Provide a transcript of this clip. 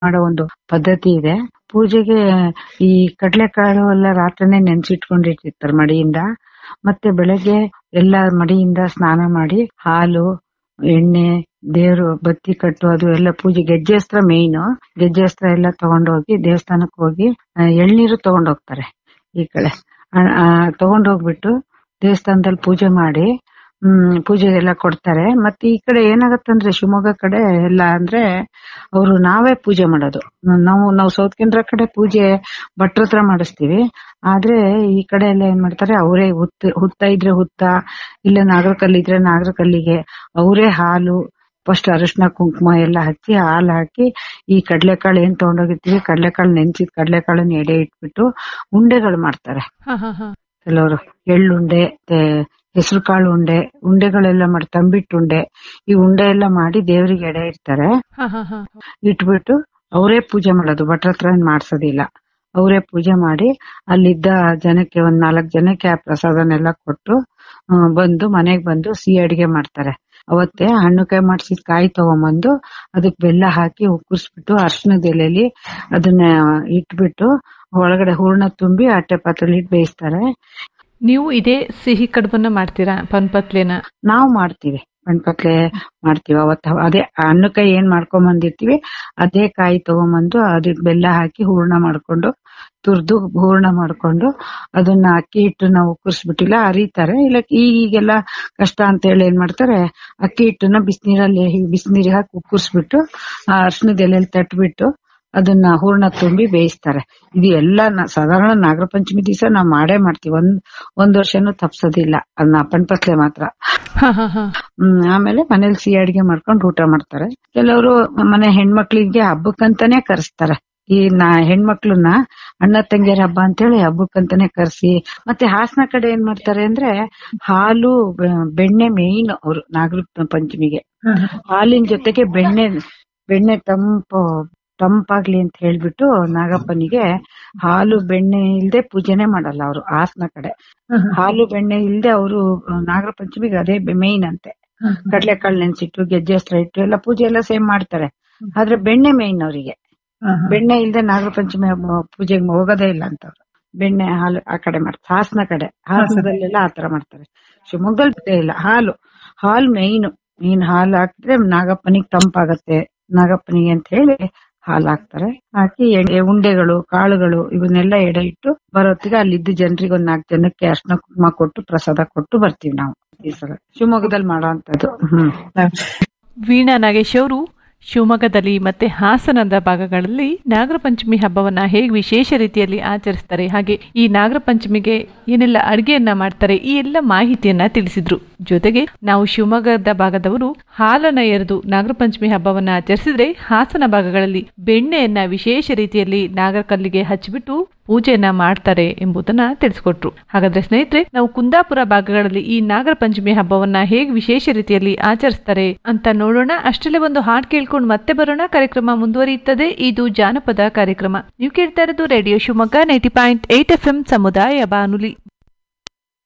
ಮಾಡೋ ಒಂದು ಪದ್ಧತಿ ಇದೆ ಪೂಜೆಗೆ ಈ ಕಡ್ಲೆಕಾಳು ಎಲ್ಲ ರಾತ್ರಿನೇ ನೆನ್ಸಿಟ್ಕೊಂಡಿರ್ತಾರೆ ಮಡಿಯಿಂದ ಮತ್ತೆ ಬೆಳಗ್ಗೆ ಎಲ್ಲ ಮಡಿಯಿಂದ ಸ್ನಾನ ಮಾಡಿ ಹಾಲು ಎಣ್ಣೆ ದೇವ್ರು ಬತ್ತಿ ಕಟ್ಟು ಅದು ಎಲ್ಲ ಪೂಜೆ ಗೆಜ್ಜೆ ಅಸ್ತ್ರ ಮೇಯ್ನ್ ಗೆಜ್ಜೆ ಅಸ್ತ್ರ ಎಲ್ಲ ತಗೊಂಡೋಗಿ ದೇವಸ್ಥಾನಕ್ಕೆ ಹೋಗಿ ಆ, ಎಳ್ನೀರು ತಗೊಂಡೋಗ್ತಾರೆ ಈ ಕಡೆ ಆ, ಆ, ತಗೊಂಡೋಗ್ಬಿಟ್ಟು ದೇವಸ್ಥಾನದಲ್ಲಿ ಪೂಜೆ ಮಾಡಿ ಹ್ಮ್ ಪೂಜೆಗೆಲ್ಲ ಕೊಡ್ತಾರೆ ಮತ್ತೆ ಈ ಕಡೆ ಏನಾಗತ್ತಂದ್ರೆ ಶಿವಮೊಗ್ಗ ಕಡೆ ಎಲ್ಲ ಅಂದ್ರೆ ಅವರು ನಾವೇ ಪೂಜೆ ಮಾಡೋದು ನಾವು ನಾವು ಸೌತ್ ಕೇಂದ್ರ ಕಡೆ ಪೂಜೆ ಭಟ್ರ ಹತ್ರ ಮಾಡಿಸ್ತೀವಿ ಆದ್ರೆ ಈ ಕಡೆ ಎಲ್ಲ ಏನ್ ಮಾಡ್ತಾರೆ ಅವರೇ ಹುತ್ತ ಹುತ್ತ ಇದ್ರೆ ಹುತ್ತ ಇಲ್ಲ ನಾಗರಕಲ್ಲಿ ಇದ್ರೆ ನಾಗರಕಲ್ಲಿಗೆ ಅವರೇ ಹಾಲು ಫಸ್ಟ್ ಅರಿಶಿನ ಕುಂಕುಮ ಎಲ್ಲ ಹಚ್ಚಿ ಹಾಲು ಹಾಕಿ ಈ ಕಡ್ಲೆಕಾಳು ಏನ್ ತಗೊಂಡೋಗಿರ್ತೀವಿ ಕಡ್ಲೆಕಾಳು ನೆನ್ಸಿದ್ ಕಡ್ಲೆಕಾಳನ್ನ ಎಡೆ ಇಟ್ಬಿಟ್ಟು ಉಂಡೆಗಳು ಮಾಡ್ತಾರೆ ಹಾ ಹಾ ಹಾ ಕೆಲವರು ಎಳ್ಳುಂಡೆ ಹೆಸರು ಕಾಳು ಉಂಡೆ ಉಂಡೆಗಳೆಲ್ಲ ಮಾಡಿ ತಂಬಿಟ್ಟು ಉಂಡೆ ಈ ಉಂಡೆ ಎಲ್ಲ ಮಾಡಿ ದೇವರಿಗೆ ಎಡೆ ಇಡ್ತಾರೆ ಹಾ ಹಾ ಹಾ ಇಟ್ಬಿಟ್ಟು ಅವರೇ ಪೂಜೆ ಮಾಡೋದು ಭಟ್ರ ಹತ್ರ ಏನ್ ಮಾಡ್ಸೋದಿಲ್ಲ ಅವರೇ ಪೂಜೆ ಮಾಡಿ ಅಲ್ಲಿದ್ದ ಜನಕ್ಕೆ ಒಂದ್ ನಾಲ್ಕ್ ಜನಕ್ಕೆ ಆ ಪ್ರಸಾದನೆಲ್ಲ ಕೊಟ್ಟು ಆ, ಬಂದು ಮನೆಗ್ ಬಂದು ಸಿಹಿ ಅಡಿಗೆ ಮಾಡ್ತಾರೆ ಅವತ್ತೇ ಹಣ್ಣು ಕಾಯಿ ಮಾಡ್ಸಿದ್ ಕಾಯಿ ತಗೊಂಬಂದು ಅದಕ್ ಬೆಲ್ಲ ಹಾಕಿ ಉಕ್ಕುರ್ಸ್ಬಿಟ್ಟು ಅರ್ಶಿನದ ಎಲೆಲಿ ಅದನ್ನ ಇಟ್ಬಿಟ್ಟು ಒಳಗಡೆ ಹೂರ್ಣ ತುಂಬಿ ಅಟ್ಟೆ ಪಾತ್ರೆಲಿ ಇಟ್ಟು ಬೇಯಿಸ್ತಾರೆ ನೀವು ಇದೇ ಸಿಹಿ ಕಡುಬನ್ನ ಮಾಡ್ತೀರಾ ಪನ್ಪತ್ಲೆನ ನಾವು ಮಾಡ್ತೀವಿ ಪಣ್ಪತ್ಲೆ ಮಾಡ್ತೀವಿ ಅವತ್ತ ಅದೇ ಹಣ್ಣುಕಾಯಿ ಏನ್ ಮಾಡ್ಕೊಂಡ್ ಬಂದಿರ್ತೀವಿ ಅದೇ ಕಾಯಿ ತಗೊಂಬಂದು ಅದಕ್ ಬೆಲ್ಲ ಹಾಕಿ ಹೂರ್ಣ ಮಾಡ್ಕೊಂಡು ತುರ್ದು ಹೂರ್ಣ ಮಾಡ್ಕೊಂಡು ಅದನ್ನ ಅಕ್ಕಿ ಹಿಟ್ಟು ನಾವು ಕುರ್ಸ್ಬಿಟ್ಟಿಲ್ಲ ಅರಿತಾರೆ ಇಲ್ಲ ಈಗೆಲ್ಲ ಕಷ್ಟ ಅಂತ ಹೇಳಿ ಏನ್ ಮಾಡ್ತಾರೆ ಅಕ್ಕಿ ಹಿಟ್ಟನ್ನ ಬಿಸಿನೀರಲ್ಲಿ ಬಿಸಿನೀರಿಗೆ ಹಾಕಿ ಕುಕ್ಕರ್ಸ್ಬಿಟ್ಟು ಆ ಅರ್ಶಿನದ ಎಲೆಯಲ್ಲಿ ತಟ್ಬಿಟ್ಟು ಅದನ್ನ ಹೂರ್ಣ ತುಂಬಿ ಬೇಯಿಸ್ತಾರೆ ಇದು ಎಲ್ಲ ನ- ಸಾಧಾರಣ ನಾಗರ ಪಂಚಮಿ ದಿವಸ ನಾವ್ ಮಾಡೇ ಮಾಡ್ತೀವಿ ಒಂದ್ ಒಂದ್ ವರ್ಷನೂ ತಪ್ಸೋದಿಲ್ಲ ಅದನ್ನ ಪಣ್ಪತ್ಲೆ ಮಾತ್ರ ಹಾ ಹಾ ಹಾ ಹ್ಮ್ ಆಮೇಲೆ ಮನೇಲಿ ಸಿಹಿ ಅಡಿಗೆ ಮಾಡ್ಕೊಂಡು ಊಟ ಮಾಡ್ತಾರೆ ಕೆಲವರು ಮನೆ ಹೆಣ್ಮಕ್ಳಿಗೆ ಹಬ್ಬಕ್ಕಂತಾನೆ ಕರೆಸ್ತಾರೆ ಈ ನಾ ಹೆಣ್ಮಕ್ಳನ್ನ ಅಣ್ಣ ತಂಗಿಯರ ಹಬ್ಬ ಅಂತೇಳಿ ಹಬ್ಬಕ್ಕಂತಾನೆ ಕರ್ಸಿ ಮತ್ತೆ ಹಾಸನ ಕಡೆ ಏನ್ ಮಾಡ್ತಾರೆ ಅಂದ್ರೆ ಹಾಲು ಬೆ- ಬೆಣ್ಣೆ ಮೇಯ್ನ್ ಅವರು ನಾಗರ ಪಂಚಮಿಗೆ ಹಾಲಿನ ಜೊತೆಗೆ ಬೆಣ್ಣೆ ಬೆಣ್ಣೆ ತಂಪು ತಂಪಾಗ್ಲಿ ಅಂತ ಹೇಳ್ಬಿಟ್ಟು ನಾಗಪ್ಪನಿಗೆ ಹಾಲು ಬೆಣ್ಣೆ ಇಲ್ದೆ ಪೂಜೆನೆ ಮಾಡಲ್ಲ ಅವರು ಹಾಸನ ಕಡೆ ಹಾಲು ಬೆಣ್ಣೆ ಇಲ್ದೆ ಅವರು ನಾಗರ ಪಂಚಮಿಗೆ ಅದೇ ಮೇಯ್ನ್ ಅಂತೆ ಕಡ್ಲೆಕಾಳು ನೆನ್ಸಿಟ್ಟು ಗೆಜ್ಜೆ ಹಸ್ತ್ರ ಇಟ್ಟು ಎಲ್ಲ ಪೂಜೆ ಎಲ್ಲ ಸೇಮ್ ಮಾಡ್ತಾರೆ ಆದ್ರೆ ಬೆಣ್ಣೆ ಮೇಯ್ನ್ ಅವರಿಗೆ ಬೆಣ್ಣೆ ಇಲ್ದೆ ನಾಗರ ಪಂಚಮಿ ಹಬ್ಬ ಪೂಜೆಗೆ ಹೋಗೋದೇ ಇಲ್ಲ ಅಂತ ಅವ್ರು ಬೆಣ್ಣೆ ಹಾಲು ಆ ಕಡೆ ಮಾಡ್ತಾರೆ ಹಾಸನ ಕಡೆ ಹಾಸನದಲ್ಲೆಲ್ಲ ಆತರ ಮಾಡ್ತಾರೆ ಶಿವಮೊಗ್ಗದಲ್ಲಿ ಇದೇ ಇಲ್ಲ ಹಾಲು ಹಾಲು ಮೇಯ್ನ್ ಮೇನ್ ಹಾಲು ಹಾಕಿದ್ರೆ ನಾಗಪ್ಪನಿಗೆ ತಂಪಾಗತ್ತೆ ನಾಗಪ್ಪನಿಗೆ ಅಂತ ಹೇಳಿ ಹಾಲು ಹಾಕ್ತಾರೆ ಹಾಕಿ ಎಣ್ಣೆ ಉಂಡೆಗಳು ಕಾಳುಗಳು ಇವನ್ನೆಲ್ಲ ಎಡೆ ಇಟ್ಟು ಬರೋತ್ತಿಗೆ ಅಲ್ಲಿದ್ದ ಜನರಿಗೆ ಒಂದ್ ನಾಲ್ಕು ಜನಕ್ಕೆ ಅರ್ಶಿನ ಕುಂಕುಮ ಕೊಟ್ಟು ಪ್ರಸಾದ ಕೊಟ್ಟು ಬರ್ತೀವಿ ನಾವು ಈ ಸಲ ಶಿವಮೊಗ್ಗದಲ್ಲಿ ಮಾಡೋಂಥದ್ದು ಹ್ಮ್ ವೀಣಾ ನಾಗೇಶ್ ಅವರು ಶಿವಮೊಗ್ಗದಲ್ಲಿ ಮತ್ತೆ ಹಾಸನದ ಭಾಗಗಳಲ್ಲಿ ನಾಗರ ಪಂಚಮಿ ಹಬ್ಬವನ್ನ ಹೇಗೆ ವಿಶೇಷ ರೀತಿಯಲ್ಲಿ ಆಚರಿಸ್ತಾರೆ ಹಾಗೆ ಈ ನಾಗರ ಪಂಚಮಿಗೆ ಏನೆಲ್ಲ ಅಡುಗೆಯನ್ನ ಮಾಡ್ತಾರೆ ಈ ಎಲ್ಲ ಮಾಹಿತಿಯನ್ನ ತಿಳಿಸಿದ್ರು ಜೊತೆಗೆ ನಾವು ಶಿವಮೊಗ್ಗದ ಭಾಗದವರು ಹಾಲನ್ನ ಎರೆದು ನಾಗರ ಪಂಚಮಿ ಹಬ್ಬವನ್ನ ಆಚರಿಸಿದ್ರೆ ಹಾಸನ ಭಾಗಗಳಲ್ಲಿ ಬೆಣ್ಣೆಯನ್ನ ವಿಶೇಷ ರೀತಿಯಲ್ಲಿ ನಾಗರ ಕಲ್ಲಿಗೆ ಹಚ್ಚಿಬಿಟ್ಟು ಪೂಜೆಯನ್ನ ಮಾಡ್ತಾರೆ ಎಂಬುದನ್ನ ತಿಳಿಸ್ಕೊಟ್ರು ಹಾಗಾದ್ರೆ ಸ್ನೇಹಿತರೆ ನಾವು ಕುಂದಾಪುರ ಭಾಗಗಳಲ್ಲಿ ಈ ನಾಗರ ಪಂಚಮಿ ಹಬ್ಬವನ್ನ ಹೇಗೆ ವಿಶೇಷ ರೀತಿಯಲ್ಲಿ ಆಚರಿಸ್ತಾರೆ ಅಂತ ನೋಡೋಣ ಅಷ್ಟರಲ್ಲೇ ಒಂದು ಹಾಡ್ ಕೇಳ್ಕೊಂಡು ಮತ್ತೆ ಬರೋಣ ಕಾರ್ಯಕ್ರಮ ಮುಂದುವರಿಯುತ್ತದೆ ಇದು ಜಾನಪದ ಕಾರ್ಯಕ್ರಮ ನೀವು ಕೇಳ್ತಾ ಇರೋದು radio Shivamogga ninety point eight F M ಸಮುದಾಯ ಬಾನುಲಿ